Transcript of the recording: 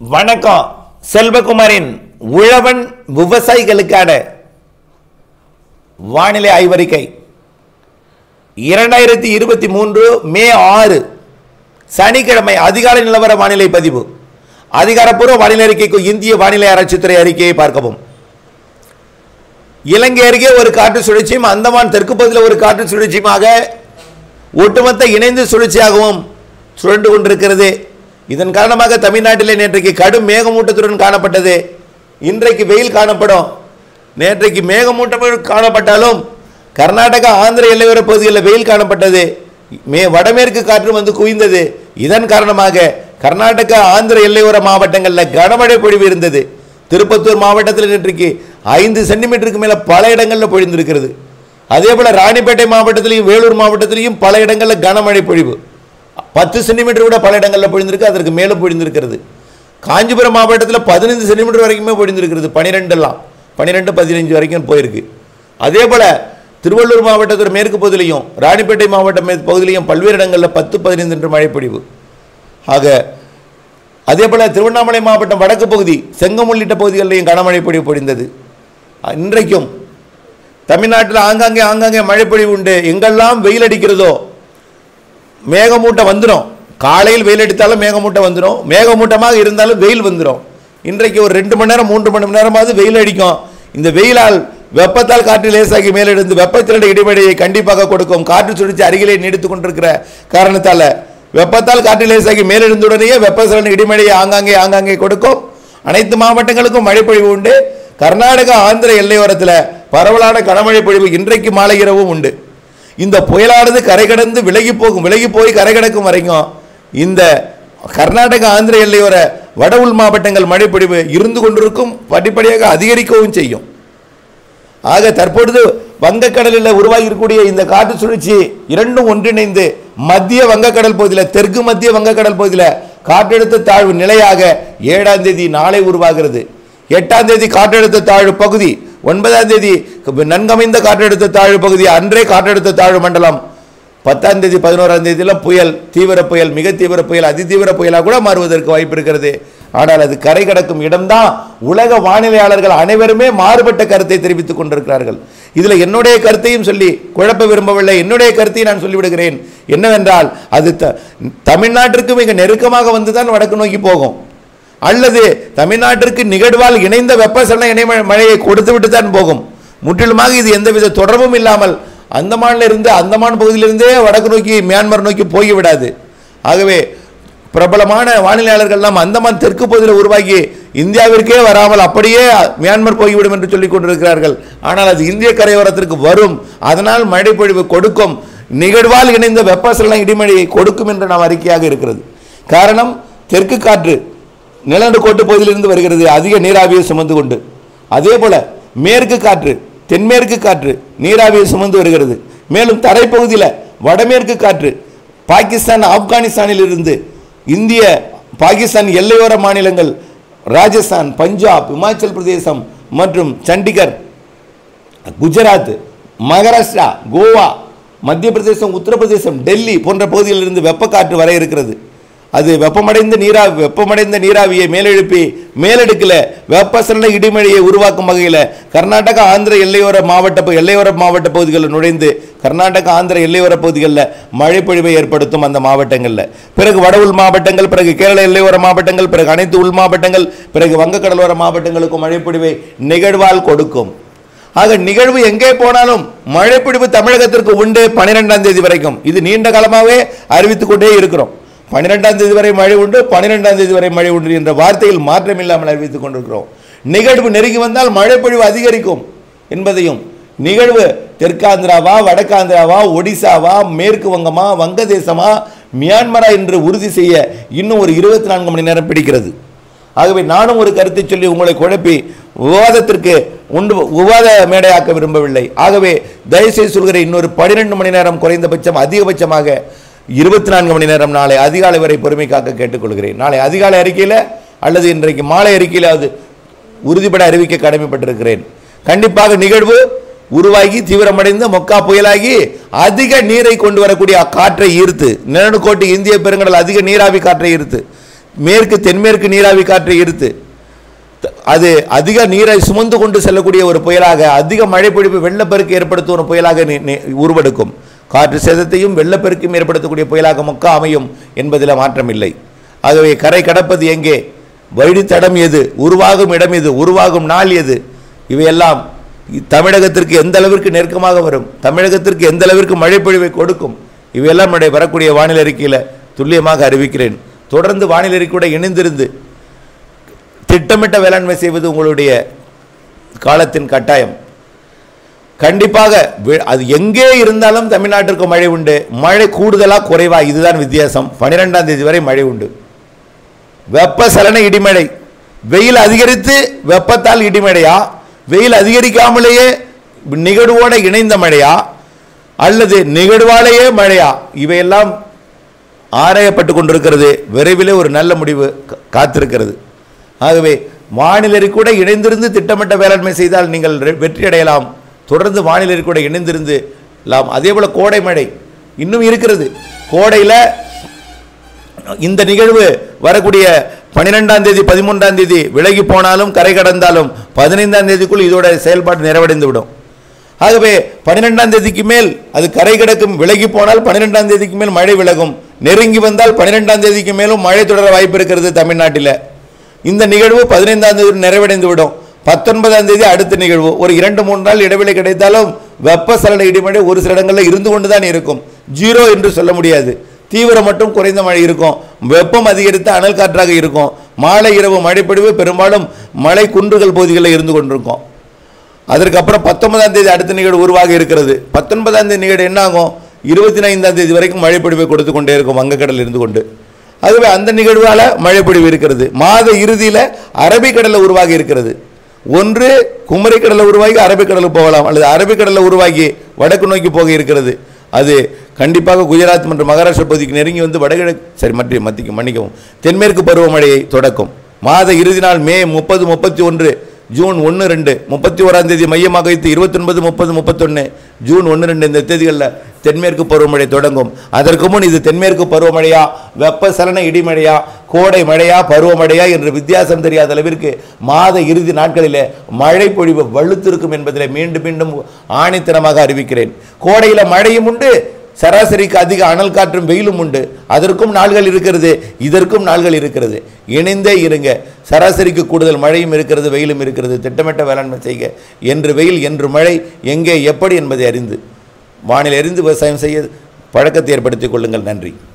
வணக்கம் செல்வகுமாரின் உழவன் விவசாயிகளுக்கான வானிலை ஆய்வறிக்கை இரண்டாயிரத்தி இருபத்தி மூன்று மே ஆறு சனிக்கிழமை அதிகாலை நிலவர வானிலை பதிவு அதிகாரப்பூர்வ வானிலை அறிக்கைக்கு இந்திய வானிலை ஆராய்ச்சித்துறை அறிக்கையை பார்க்கவும் இலங்கை அருகே ஒரு காற்று சுழற்சியும் அந்தமான் தெற்கு பகுதியில் ஒரு காற்று சுழற்சியுமாக ஒட்டுமொத்த இணைந்து சுழற்சியாகவும் சுழன்று கொண்டிருக்கிறது இதன் காரணமாக தமிழ்நாட்டிலே நேற்றைக்கு கடும் மேகமூட்டத்துடன் காணப்பட்டது இன்றைக்கு வெயில் காணப்படும் நேற்றைக்கு மேகமூட்டம் காணப்பட்டாலும் கர்நாடகா ஆந்திர எல்லையோர பகுதிகளில் வெயில் காணப்பட்டது மே வடமேற்கு காற்று வந்து குவிந்தது இதன் காரணமாக கர்நாடகா ஆந்திர எல்லையோர மாவட்டங்களில் கனமழை பொழிவு இருந்தது திருப்பத்தூர் மாவட்டத்தில் நேற்றைக்கு ஐந்து சென்டிமீட்டருக்கு மேலே பல இடங்களில் பொழிந்திருக்கிறது அதே போல் ராணிப்பேட்டை மாவட்டத்திலையும் வேலூர் மாவட்டத்திலையும் பல இடங்களில் கனமழை பொழிவு பத்து சென்டிமீட்டர் கூட பல இடங்களில் பொழிந்திருக்கு அதற்கு மேலும் பொழிந்திருக்கிறது காஞ்சிபுரம் மாவட்டத்தில் பதினைந்து சென்டிமீட்டர் வரைக்குமே பொழிந்திருக்கிறது பன்னிரெண்டெல்லாம் பன்னிரெண்டு பதினஞ்சு வரைக்கும் போயிருக்கு அதே போல் திருவள்ளூர் மாவட்டத்தில் மேற்கு பகுதியிலையும் ராணிப்பேட்டை மாவட்டம் மேற்கு பகுதியிலையும் பல்வேறு இடங்களில் பத்து பதினைந்து என்று மழை பொழிவு ஆக அதே போல் திருவண்ணாமலை மாவட்டம் வடக்கு பகுதி செங்கம் உள்ளிட்ட பகுதிகளிலையும் கனமழை பொழிவு பொழிந்தது இன்றைக்கும் தமிழ்நாட்டில் ஆங்காங்கே ஆங்காங்கே மழை பொழிவு உண்டு எங்கெல்லாம் வெயில் அடிக்கிறதோ மேகமூட்டம் வந்துடும் காலையில் வெயில் அடித்தாலும் மேகமூட்டம் வந்துடும் மேகமூட்டமாக இருந்தாலும் வெயில் வந்துடும் இன்றைக்கு ஒரு ரெண்டு மணி நேரம் மூன்று மணி நேரமாவது வெயில் அடிக்கும் இந்த வெயிலால் வெப்பத்தால் காற்று லேசாகி மேலெழுந்து வெப்பத்திரண்ட இடைவெளியை கண்டிப்பாக கொடுக்கும் காற்று சுழற்சி அருகிலே நீடித்து கொண்டிருக்கிற காரணத்தால் வெப்பத்தால் காற்று லேசாகி மேலெழுந்துடனேயே வெப்பசலன இடிமழையை ஆங்காங்கே ஆங்காங்கே கொடுக்கும் அனைத்து மாவட்டங்களுக்கும் மழை பொழிவு உண்டு கர்நாடகா ஆந்திர எல்லையோரத்தில் பரவலான கனமழை பொழிவு இன்றைக்கு மாலை இரவும் உண்டு இந்த புயலானது கரை கடந்து விலகி போகும் விலகி போய் கரை கடக்கும் வரைக்கும் இந்த கர்நாடகா ஆந்திர எல்லையோர வட உள் மாவட்டங்கள் மழைப்பொழிவு இருந்து கொண்டிருக்கும் படிப்படியாக அதிகரிக்கவும் செய்யும் ஆக தற்பொழுது வங்கக்கடலில் உருவாகி இருக்கக்கூடிய இந்த காற்று சுழற்சி இரண்டும் ஒன்றிணைந்து மத்திய வங்கக்கடல் பகுதியில் தெற்கு மத்திய வங்கக்கடல் பகுதியில் காற்றழுத்த தாழ்வு நிலையாக ஏழாம் தேதி நாளை உருவாகிறது எட்டாம் தேதி காற்றழுத்த தாழ்வு பகுதி ஒன்பதாம் தேதி நன்கமைந்த காற்றழுத்த தாழ்வு பகுதி அன்றே காற்றழுத்த தாழ்வு மண்டலம் பத்தாம் தேதி பதினோராம் தேதியில் புயல் தீவிர புயல் மிக தீவிர புயல் அதிதீவிர புயலாக கூட மாறுவதற்கு வாய்ப்பு இருக்கிறது ஆனால் அது கரை கடக்கும் இடம்தான் உலக வானிலையாளர்கள் அனைவருமே மாறுபட்ட கருத்தை தெரிவித்துக் கொண்டிருக்கிறார்கள் இதில் என்னுடைய கருத்தையும் சொல்லி குழப்ப விரும்பவில்லை என்னுடைய கருத்தை நான் சொல்லிவிடுகிறேன் என்னவென்றால் அது த தமிழ்நாட்டிற்கு மிக நெருக்கமாக வந்து தான் வடக்கு நோக்கி போகும் அல்லது தமிழ்நாட்டிற்கு நிகழ்வால் இணைந்த வெப்பசலன இணை மழையை கொடுத்து விட்டு தான் போகும் முற்றிலுமாக இது எந்தவித தொடர்பும் இல்லாமல் அந்தமானில் இருந்து அந்தமான் பகுதியிலிருந்தே வடக்கு நோக்கி மியான்மர் நோக்கி போய்விடாது ஆகவே பிரபலமான வானிலையாளர்கள்லாம் அந்தமான் தெற்கு பகுதியில் உருவாகி இந்தியாவிற்கே வராமல் அப்படியே மியான்மர் போய்விடும் என்று சொல்லிக் கொண்டிருக்கிறார்கள் ஆனால் அது இந்திய கரையோரத்திற்கு வரும் அதனால் மழை பொழிவு கொடுக்கும் நிகழ்வால் இணைந்த வெப்பசலன இடிமழையை கொடுக்கும் என்று நாம் அறிக்கையாக இருக்கிறது காரணம் தெற்கு காற்று நிலநடுக்கோட்டு பகுதியிலிருந்து வருகிறது அதிக நீராவியை சுமந்து கொண்டு அதே போல மேற்கு காற்று தென்மேற்கு காற்று நீராவியை சுமந்து வருகிறது மேலும் தரைப்பகுதியில் வடமேற்கு காற்று பாகிஸ்தான் ஆப்கானிஸ்தானில் இருந்து இந்திய பாகிஸ்தான் எல்லையோர மாநிலங்கள் ராஜஸ்தான் பஞ்சாப் இமாச்சல் பிரதேசம் மற்றும் சண்டிகர் குஜராத் மகாராஷ்டிரா கோவா மத்திய பிரதேசம் உத்தரப்பிரதேசம் டெல்லி போன்ற பகுதிகளிலிருந்து வெப்பக்காற்று வர இருக்கிறது அது வெப்பமடைந்த நீரா வெப்பமடைந்த நீராவியை மேலெழுப்பி மேலெடுக்கல வெப்பசலன இடிமழையை உருவாக்கும் வகையில் கர்நாடகா ஆந்திர எல்லையோர மாவட்ட எல்லையோர மாவட்ட பகுதிகளில் நுழைந்து கர்நாடகா ஆந்திர எல்லையோர பகுதிகளில் மழைப்பொழிவை ஏற்படுத்தும் அந்த மாவட்டங்களில் பிறகு வட உள் மாவட்டங்கள் பிறகு கேரள எல்லையோர மாவட்டங்கள் பிறகு அனைத்து உள் மாவட்டங்கள் பிறகு வங்கக்கடலோர மாவட்டங்களுக்கும் மழைப்பொழிவை நிகழ்வால் கொடுக்கும் ஆக நிகழ்வு எங்கே போனாலும் மழைப்பிடிவு தமிழகத்திற்கு உண்டு பன்னிரெண்டாம் தேதி வரைக்கும் இது நீண்ட காலமாகவே அறிவித்துக் கொண்டே இருக்கிறோம் பன்னிரெண்டாம் தேதி வரை மழை உண்டு பன்னிரெண்டாம் தேதி வரை மழை உண்டு என்ற வார்த்தையில் மாற்றம் இல்லாமல் அறிவித்துக் கொண்டிருக்கிறோம் நிகழ்வு நெருங்கி வந்தால் மழைப்பொழிவு அதிகரிக்கும் என்பதையும் நிகழ்வு தெற்காந்திராவா வடக்காந்திராவா ஒடிசாவா மேற்கு வங்கமா வங்கதேசமா மியான்மரா என்று உறுதி செய்ய இன்னும் ஒரு இருபத்தி நான்கு மணி நேரம் பிடிக்கிறது ஆகவே நானும் ஒரு கருத்தை சொல்லி உங்களை குழப்பி விவாதத்திற்கு உண்டு விவாத மேடையாக்க விரும்பவில்லை ஆகவே தயவுசெய்து சொல்கிறேன் இன்னொரு பன்னிரெண்டு மணி நேரம் குறைந்தபட்சம் அதிகபட்சமாக இருபத்தி நான்கு மணி நேரம் நாளை அதிகாலை வரை பொறுமை காக்க கேட்டுக்கொள்கிறேன் நாளை அதிகாலை அறிக்கையில் அல்லது இன்றைக்கு மாலை அறிக்கையிலாவது உறுதிப்பட அறிவிக்க கடமைப்பட்டிருக்கிறேன் கண்டிப்பாக நிகழ்வு உருவாகி தீவிரமடைந்து மொக்கா புயலாகி அதிக நீரை கொண்டு வரக்கூடிய காற்றை ஈர்த்து நிலநடுக்கோட்டு இந்திய பெருங்கடல் அதிக நீராவி காற்றை ஈர்த்து மேற்கு தென்மேற்கு நீராவி காற்றை ஈர்த்து த- அது அதிக நீரை சுமந்து கொண்டு செல்லக்கூடிய ஒரு புயலாக அதிக மழை பொழிவு வெள்ளப்பெருக்கு ஏற்படுத்தும் ஒரு புயலாக நி- நி- உருவெடுக்கும் காற்று சேதத்தையும் வெள்ளப்பெருக்கும் ஏற்படுத்தக்கூடிய புயலாக மொக்க அமையும் என்பதில் மாற்றமில்லை ஆகவே கரை கடப்பது எங்கே வழித்தடம் எது உருவாகும் இடம் எது உருவாகும் நாள் எது இவையெல்லாம் இ- தமிழகத்திற்கு எந்த அளவிற்கு நெருக்கமாக வரும் தமிழகத்திற்கு எந்த அளவிற்கு மழைப்பொழிவை கொடுக்கும் இவையெல்லாம் நம்முடைய வரக்கூடிய வானிலை அறிக்கையில் துல்லியமாக அறிவிக்கிறேன் தொடர்ந்து வானிலை அறிக்கையோட இணைந்திருந்து திட்டமிட்ட வேளாண்மை செய்வது உங்களுடைய காலத்தின் கட்டாயம் கண்டிப்பாக வி- அது எங்கே இருந்தாலும் தமிழ்நாட்டிற்கு மழை உண்டு மழை கூடுதலா குறைவா இதுதான் வித்தியாசம் பன்னிரெண்டாம் தேதி வரை மழை உண்டு வெப்பசலன இடிமழை வெயில் அதிகரித்து வெப்பத்தால் இடிமழையா வெயில் அதிகரிக்காமலேயே நிகழ்வோட இணைந்த மழையா அல்லது நிகழ்வாலேயே மழையா இவையெல்லாம் ஆராயப்பட்டு கொண்டிருக்கிறது விரைவிலே ஒரு நல்ல முடிவு கா- காத்திருக்கிறது ஆகவே வானிலை கூட இணைந்திருந்து திட்டமிட்ட வேளாண்மை செய்தால் நீங்கள் ரெ- வெற்றி அடையலாம் தொடர்ந்து வானிலை கூட இணைந்திருந்து லாம் அதே போல கோடை மழை இன்னும் இருக்கிறது கோடையில் இந்த நிகழ்வு வரக்கூடிய பன்னிரெண்டாம் தேதி பதிமூன்றாம் தேதி விலகி போனாலும் கரை கடந்தாலும் பதினைந்தாம் தேதிக்குள் இதோட செயல்பாடு நிறைவடைந்து விடும் ஆகவே பன்னிரெண்டாம் தேதிக்கு மேல் அது கரை கிடக்கும் விலகி போனால் பன்னிரெண்டாம் தேதிக்கு மேல் மழை விலகும் நெருங்கி வந்தால் பன்னிரெண்டாம் தேதிக்கு மேலும் மழை தொடர வாய்ப்பு இருக்கிறது தமிழ்நாட்டில் இந்த நிகழ்வு பதினைந்தாம் தேதி நிறைவடைந்து விடும் பத்தொன்பதாம் தேதி அடுத்த நிகழ்வு ஒரு இரண்டு மூன்று நாள் இடைவெளி கிடைத்தாலும் வெப்பசலன இடிமழை ஒரு சில இடங்களில் இருந்து கொண்டு தான் இருக்கும் ஜீரோ என்று சொல்ல முடியாது தீவிரம் மட்டும் குறைந்த மழை இருக்கும் வெப்பம் அதிகரித்த அனல் காற்றாக இருக்கும் மாலை இரவு மழைப்பொழிவு பெரும்பாலும் மலை குன்றுகள் பகுதிகளில் இருந்து கொண்டிருக்கும் அதற்கப்புறம் பத்தொன்பதாம் தேதி அடுத்த நிகழ்வு உருவாக இருக்கிறது பத்தொன்பதாம் தேதி நிகழ்வு என்ன ஆகும் இருபத்தி ஐந்தாம் தேதி வரைக்கும் மழைப்பொழிவை கொடுத்து கொண்டே இருக்கும் வங்கக்கடல் இருந்து கொண்டு ஆகவே அந்த நிகழ்வால மழைப்பொழிவு இருக்கிறது மாத இறுதியில் அரபிக்கடலில் உருவாகி இருக்கிறது ஒன்று குமரிக்கடலில் உருவாகி அரபிக்கடலுக்கு போகலாம் அல்லது அரபிக்கடலில் உருவாகி வடக்கு நோக்கி போக இருக்கிறது அது கண்டிப்பாக குஜராத் மற்றும் மகாராஷ்டிரா பகுதிக்கு நெருங்கி வந்து வடகிழக்கு சரி மற்ற மத்திக்கு மன்னிக்கவும் தென்மேற்கு பருவமழையை தொடக்கும் மாத இறுதி நாள் மே முப்பது முப்பத்தி ஒன்று ஜூன் ஒன்று ரெண்டு முப்பத்தி ஓராம் தேதி மையமாக வைத்து இருபத்தொன்பது முப்பது முப்பத்தொன்று ஜூன் ஒன்று ரெண்டு இந்த தேதிகளில் தென்மேற்கு பருவமழை தொடங்கும் அதற்கு முன் இது தென்மேற்கு பருவமழையா வெப்பசலன இடிமழையா கோடை மழையா பருவமழையா என்று வித்தியாசம் தெரியாத அளவிற்கு மாத இறுதி நாட்களிலே மழை பொழிவு வலுத்திருக்கும் என்பதில் மீண்டும் மீண்டும் ஆணித்தனமாக அறிவிக்கிறேன் கோடையில் மழையும் உண்டு சராசரிக்கு அதிக அனல் காற்றும் வெயிலும் உண்டு அதற்கும் நாள்கள் இருக்கிறது இதற்கும் நாள்கள் இருக்கிறது இணைந்தே இருங்க சராசரிக்கு கூடுதல் மழையும் இருக்கிறது வெயிலும் இருக்கிறது திட்டமிட்ட வேளாண்மை செய்க என்று வெயில் என்று மழை எங்கே எப்படி என்பதை அறிந்து வானிலை அறிந்து விவசாயம் செய்ய பழக்கத்தை ஏற்படுத்திக் கொள்ளுங்கள் நன்றி